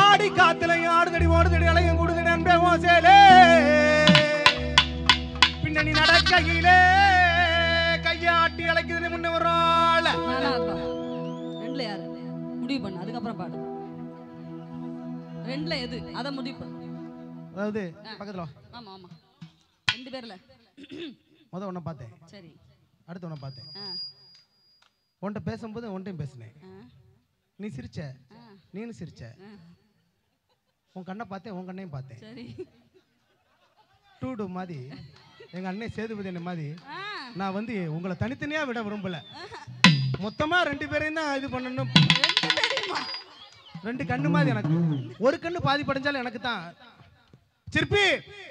ஆடி காத்துலையும் ஆடுதடி ஓடுதடி அலையும் கூடுதடி அன்பே ஓசேலே பின்னணி நடக்கையிலே கையாட்டி அழைக்குதுன்னு முன்ன ஒரு ஆள் நானா அப்பா ரெண்டுல யாரு முடிவு பண்ணு அதுக்கப்புறம் பாடு ரெண்டுல எது அத முடிவு பண்ணு அதாவது பக்கத்துல வா. ஆமா ஆமா ரெண்டு பேர்ல முத உன்னை பார்த்தேன் சரி அடுத்து உன்னை பார்த்தேன் ஆ உன்கிட்ட பேசும்போது உன்ட்டையும் பேசினேன் ஆ நீ சிரிச்ச ஆ, நீனும் சிரிச்ச ஆ. உன் கண்ணை பார்த்தேன் உன் கண்ணையும் பார்த்தேன் சரி டூ டூ மாதிரி எங்க அண்ணன் சேதுபதி என்ன மாதிரி ஆ நான் வந்து உங்களை தனித்தனியா விட விரும்பல மொத்தமா ரெண்டு பேரையும் தான் இது பண்ணணும் ரெண்டு பேரையுமா ரெண்டு கண்ணு மாதிரி எனக்கு ஒரு கண்ணு பாதி படைஞ்சாலும் எனக்கு தான் சிற்பி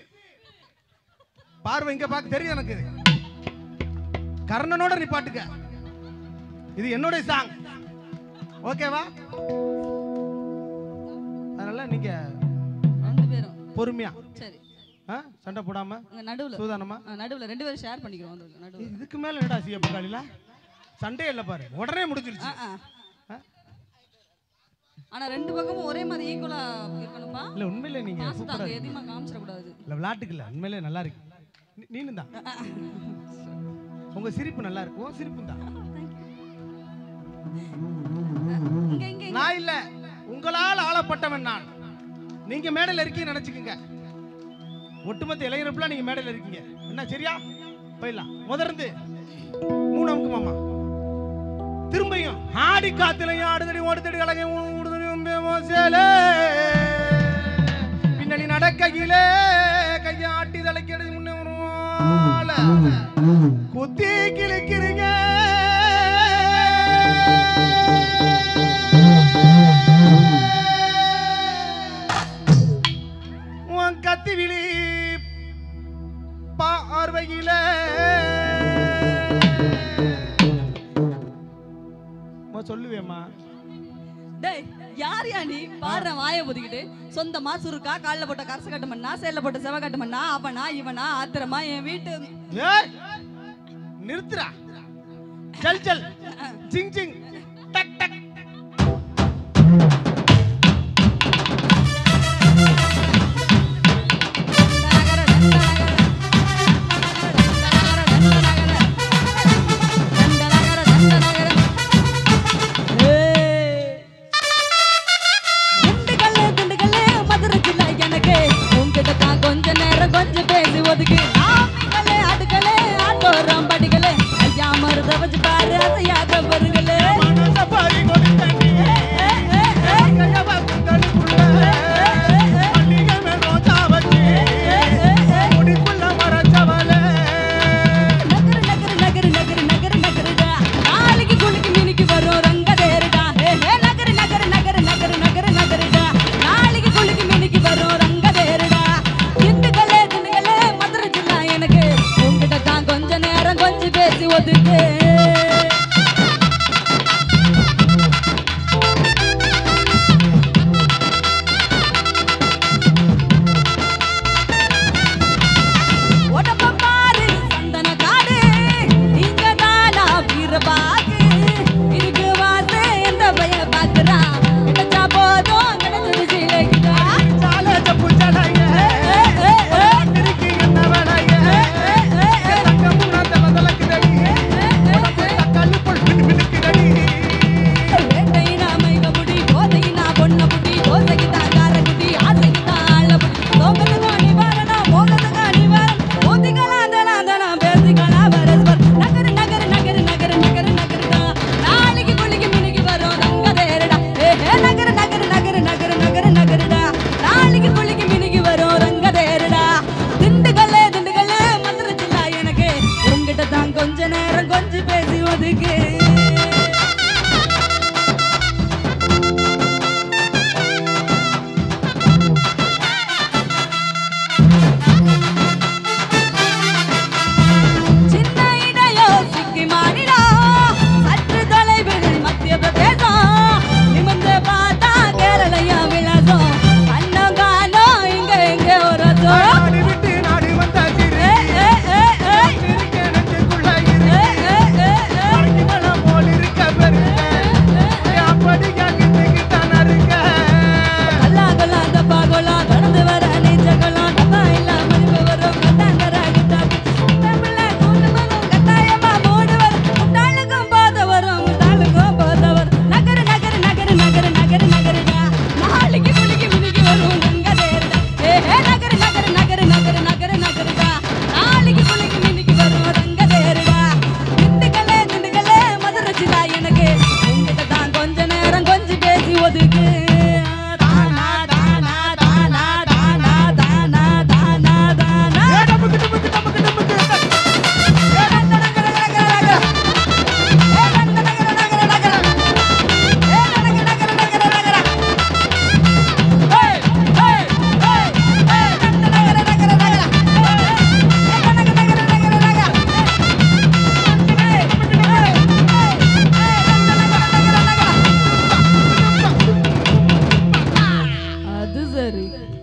பார்வை இங்க பார்க்க தெரியும் எனக்கு கர்ணனோட நீ பாட்டுக்க இது என்னுடைய சாங் ஓகேவா அதனால நீங்க ரெண்டு பேரும் பொறுமையா சரி ஆ? சண்டை போடாம உங்க நடுவுல சூதானமா ஆ, நடுவுல ரெண்டு பேரும் ஷேர் பண்ணிக்கிறோம் வந்து நடுவுல இதுக்கு மேல என்னடா சிஎப் காலில சண்டே இல்ல பாரு உடனே முடிஞ்சிருச்சு ஆ, ஆ. ஆ? ஆனா ரெண்டு பக்கமும் ஒரே மாதிரி ஈக்குவலா இருக்கணும்பா இல்ல உண்மையில நீங்க பாசத்தை சூப்பரா அங்க எதையுமா காமிச்சிடக்கூடாது இல்ல விளையாட்டுக்கு இல்ல உண்மையிலே நல்லா இருக்கு நீ- நீனும் தான் உங்க சிரிப்பு நல்லா இருக்கு உன் சிரிப்பும் தான் இங்க இங்க இங்க. நான் இல்ல உங்களால் ஆளப்பட்டவன் நான் நீங்க மேடையில இருக்கீங்க நினைச்சுக்கோங்க ஒட்டுமொத்த இளைஞர்கள் நீங்க மேடையில இருக்கீங்க என்ன சரியா போயிடலாம் முதர்ந்து மூணு அமுக்கு மாமா திரும்பியும் ஆடி காத்துலையும் ஆடுதடி ஓடுதடி அழகையும் ஊடுதடி மோசேலே பின்னணி நடக்கையிலே கையை ஆட்டி தலைக்கிறது முன்னே வருவாள. குத்தி கிழிக்கிறீங்க உன் கத்தி விழி பார்வையில அம்மா, சொல்லுவேம்மா டேய் யார் யா நீ பாடுற வாயை ஒதுக்கிட்டு சொந்தமா சுருக்கா கால்ல போட்ட கரச கட்டு மண்ணா சேல்ல போட்ட செவ கட்டு மண்ணா அவனா இவனா ஆத்திரமா என் வீட்டு ஏய், நிறுத்துடா சல் சல் சிங் சிங் டக் டக் குண்டுகள்ளே, குண்டுகள்ளே, மதுரை ஜில்லா எனக்கு. உன்கிட்ட தான் கொஞ்ச நேரம் கொஞ்சம் பேசி ஒதுக்கு. ஆமைகளே, ஆடுகளே, ஆட்டோரம் படிகளே. ஐயா மருத வச்சு பாரு, அசையாத பருகளே. மனச பறி கொடுத்தனே ஏ, ஏ, ஏ. கையவ குந்தலுக்குள்ள மல்லிகை மேல் ரோஜா வச்சு முடிக்குள்ள மறைச்சவளே நகரு, நகரு, நகரு, நகரு, நகரு, நகருடா. நாளைக்கு குளிக்கு மினிக்கு வரும் ரங்கதேருடா. ஏ, ஏ, நகரு, நகரு, நகரு, நகரு, நகரு, நகருடா. நாளைக்கு குளிக்கு மினிக்கு வரும் ரங்கதேருடா. திண்டுக்கல்லே, திண்டுக்கல்லே, மதுரை ஜில்லா எனக்கு இருக்கு தானா தானா தானா தானா தானா தானா தானா ஏ, டமுக்கு, டமுக்கு, டமுக்கு, டமுக்கு. அது சரி